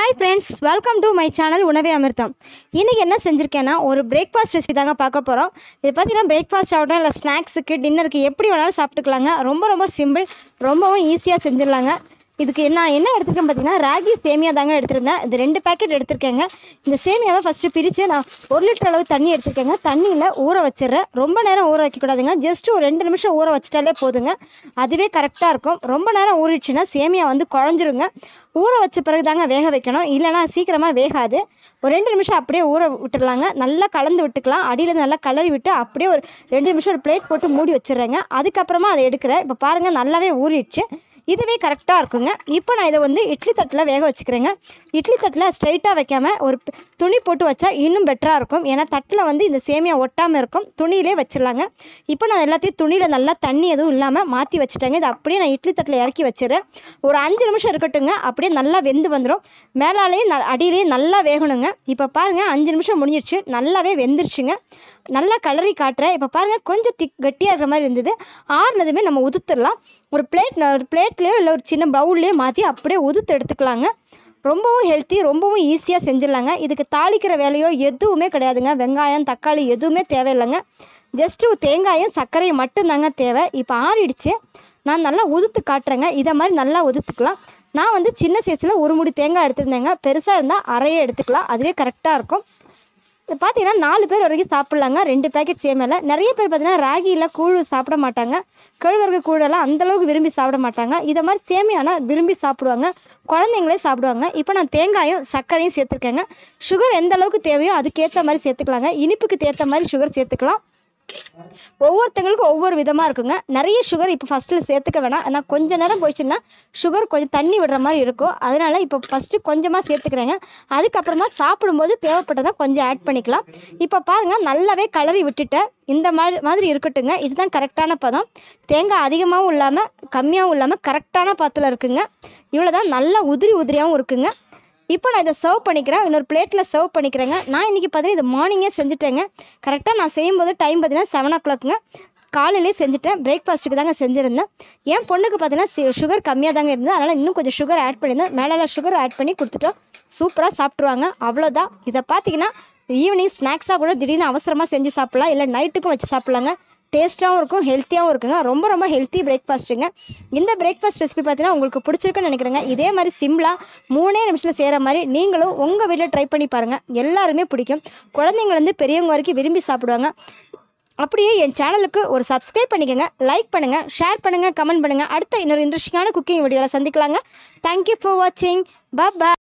hi friends welcome to my channel உணவே அமிர்தம் இன்றைக்கி என்ன செஞ்சுருக்கேன்னா ஒரு பிரேக்ஃபாஸ்ட் ரெசிபி தாங்க பார்க்க போகிறோம் இது பார்த்தீங்கன்னா பிரேக்ஃபாஸ்ட் ஆகட்டும் இல்லை ஸ்நாக்ஸுக்கு டின்னருக்கு எப்படி வேணாலும் சாப்பிட்டுக்கலாங்க ரொம்ப ரொம்ப சிம்பிள் ரொம்பவும் ஈஸியாக செஞ்சிடலாங்க இதுக்கு நான் என்ன எடுத்திருக்கேன் பார்த்தீங்கன்னா ராகி சேமியா தாங்க எடுத்திருந்தேன் இது ரெண்டு பேக்கெட் எடுத்திருக்கேங்க இந்த சேமியாவை ஃபஸ்ட்டு பிரித்து நான் ஒரு லிட்டர் அளவு தண்ணி எடுத்திருக்கேங்க தண்ணியில் ஊற வச்சிடுறேன் ரொம்ப நேரம் ஊற வைக்கக்கூடாதுங்க ஜஸ்ட் ஒரு ரெண்டு நிமிஷம் ஊற வச்சிட்டாலே போதுங்க அதுவே கரெக்டாக இருக்கும் ரொம்ப நேரம் ஊறிடுச்சுன்னா சேமியா வந்து குழஞ்சிருங்க ஊற வச்ச பிறகு தாங்க வேக வைக்கணும் இல்லைன்னா சீக்கிரமாக வேகாது ஒரு ரெண்டு நிமிஷம் அப்படியே ஊற விட்டுடலாங்க நல்லா கலந்து விட்டுக்கலாம் அடியில் நல்லா கலரி விட்டு அப்படியே ஒரு ரெண்டு நிமிஷம் ஒரு பிளேட் போட்டு மூடி வச்சிடுறேங்க அதுக்கப்புறமா அதை எடுக்கிறேன் இப்போ பாருங்கள் நல்லாவே ஊறிடுச்சு இதுவே கரெக்டாக இருக்குங்க இப்போ நான் இதை வந்து இட்லி தட்டில் வேக வச்சுக்கிறேங்க இட்லி தட்டில் ஸ்ட்ரைட்டாக வைக்காம ஒரு ப- துணி போட்டு வச்சா இன்னும் பெட்டராக இருக்கும் ஏன்னா தட்டில் வந்து இந்த சேமியா ஒட்டாமல் இருக்கும் துணியிலே வச்சிடலாங்க இப்போ நான் எல்லாத்தையும் துணியில் நல்லா தண்ணி எதுவும் இல்லாமல் மாற்றி வச்சுட்டேங்க இது அப்படியே நான் இட்லி தட்டில் இறக்கி வச்சிடுறேன் ஒரு அஞ்சு நிமிஷம் இருக்கட்டுங்க அப்படியே நல்லா வெந்து வந்துடும் மேலாலேயும் ந அடியிலையும் நல்லா வேகணுங்க இப்போ பாருங்கள் அஞ்சு நிமிஷம் முடிஞ்சிடுச்சு நல்லாவே வெந்துருச்சுங்க நல்லா கலரி காட்டுறேன் இப்போ பாருங்கள் கொஞ்சம் திக் கட்டியாக இருக்கிற மாதிரி இருந்தது ஆறுனதுமே நம்ம உதுத்துடலாம் ஒரு பிளேட் ஒரு பிளேட்லேயோ இல்லை ஒரு சின்ன பவுல்லையோ மாற்றி அப்படியே உதுத்து எடுத்துக்கலாங்க ரொம்பவும் ஹெல்த்தி ரொம்பவும் ஈஸியாக செஞ்சிடலாங்க இதுக்கு தாளிக்கிற வேலையோ எதுவுமே கிடையாதுங்க வெங்காயம் தக்காளி எதுவுமே தேவையில்லைங்க ஜஸ்ட்டு தேங்காயும் சர்க்கரையும் மட்டும்தாங்க தேவை இப்போ ஆறிடுச்சு நான் நல்லா உதுத்து காட்டுறேங்க இதை மாதிரி நல்லா உதுத்துக்கலாம் நான் வந்து சின்ன சைஸில் ஒரு முடி தேங்காய் எடுத்திருந்தேங்க பெருசாக இருந்தால் அரையே எடுத்துக்கலாம் அதுவே கரெக்டாக இருக்கும் இது பார்த்தீங்கன்னா நாலு பேர் வரைக்கும் சாப்பிட்லாங்க ரெண்டு பேக்கெட் சேமியாவில் நிறைய பேர் பார்த்தீங்கன்னா ராகியில் கூழ் சாப்பிட மாட்டாங்க கேழ்வரகு கூழெல்லாம் அந்தளவுக்கு விரும்பி சாப்பிட மாட்டாங்க இதை மாதிரி சேமியானா விரும்பி சாப்பிடுவாங்க குழந்தைங்களே சாப்பிடுவாங்க இப்போ நான் தேங்காயும் சர்க்கரையும் சேர்த்துருக்கேங்க சுகர் எந்த அளவுக்கு தேவையோ அதுக்கேற்ற மாதிரி சேர்த்துக்கலாங்க இனிப்புக்கு ஏற்ற மாதிரி சுகர் சேர்த்துக்கலாம் ஒவ்வொருத்தங்களுக்கும் ஒவ்வொரு விதமாக இருக்குங்க நிறைய சுகர் இப்போ ஃபஸ்ட்டில் சேர்த்துக்க வேணாம் ஆனால் கொஞ்ச நேரம் போயிடுச்சுன்னா சுகர் கொஞ்சம் தண்ணி விடுற மாதிரி இருக்கும் அதனால் இப்போ ஃபஸ்ட்டு கொஞ்சமாக சேர்த்துக்கிறேங்க அதுக்கப்புறமா சாப்பிடும்போது தேவைப்பட்டதை கொஞ்சம் ஆட் பண்ணிக்கலாம் இப்போ பாருங்கள் நல்லாவே கலரி விட்டுட்டேன் இந்த மாதிரி மாதிரி இருக்கட்டுங்க இதுதான் கரெக்டான பதம் தேங்காய் அதிகமாகவும் இல்லாமல் கம்மியாகவும் இல்லாமல் கரெக்டான பதத்தில் இருக்குங்க இவ்வளோ தான் நல்லா உதிரி உதிரியாகவும் இருக்குங்க இப்போ நான் இதை சர்வ் பண்ணிக்கிறேன் இன்னொரு பிளேட்டில் சர்வ் பண்ணிக்கிறேங்க நான் இன்றைக்கி பார்த்தீங்கன்னா இது மார்னிங்கே செஞ்சுட்டேங்க கரெக்டாக நான் செய்யும்போது டைம் பார்த்தீங்கன்னா செவன் ஓ கிளாக்குங்க காலையிலே செஞ்சுட்டேன் பிரேக்ஃபாஸ்ட்டுக்கு தாங்க செஞ்சுருந்தேன் என் பொண்ணுக்கு பார்த்தீங்கன்னா சுகர் கம்மியாக தாங்க இருந்தது அதனால் இன்னும் கொஞ்சம் சுகர் ஆட் பண்ணியிருந்தேன் மேலே சுகர் ஆட் பண்ணி கொடுத்துட்டோம் சூப்பராக சாப்பிட்ருவாங்க அவ்வளோதான் இதை பார்த்தீங்கன்னா ஈவினிங் ஸ்நாக்ஸாக கூட திடீர்னு அவசரமாக செஞ்சு சாப்பிட்லாம் இல்லை நைட்டுக்கும் வச்சு சாப்பிட்லாங்க டேஸ்ட்டாகவும் இருக்கும் ஹெல்த்தியாகவும் இருக்குங்க ரொம்ப ரொம்ப ஹெல்த்தி பிரேக்ஃபாஸ்ட்டுங்க இந்த பிரேக்ஃபாஸ்ட் ரெசிபி பார்த்தீங்கன்னா உங்களுக்கு பிடிச்சிருக்குன்னு நினைக்கிறேங்க இதே மாதிரி சிம்பிளாக மூணே நிமிஷத்தில் செய்கிற மாதிரி நீங்களும் உங்கள் வீட்டில் ட்ரை பண்ணி பாருங்கள் எல்லாருமே பிடிக்கும் குழந்தைங்கலேருந்து பெரியவங்க வரைக்கும் விரும்பி சாப்பிடுவாங்க அப்படியே என் சேனலுக்கு ஒரு சப்ஸ்கிரைப் பண்ணிக்கோங்க லைக் பண்ணுங்கள் ஷேர் பண்ணுங்கள் கமெண்ட் பண்ணுங்கள் அடுத்த இன்னொரு இன்ட்ரெஸ்டிங்கான குக்கிங் வீடியோவில் சந்திக்கலாங்க தேங்க்யூ ஃபார் வாட்சிங் பா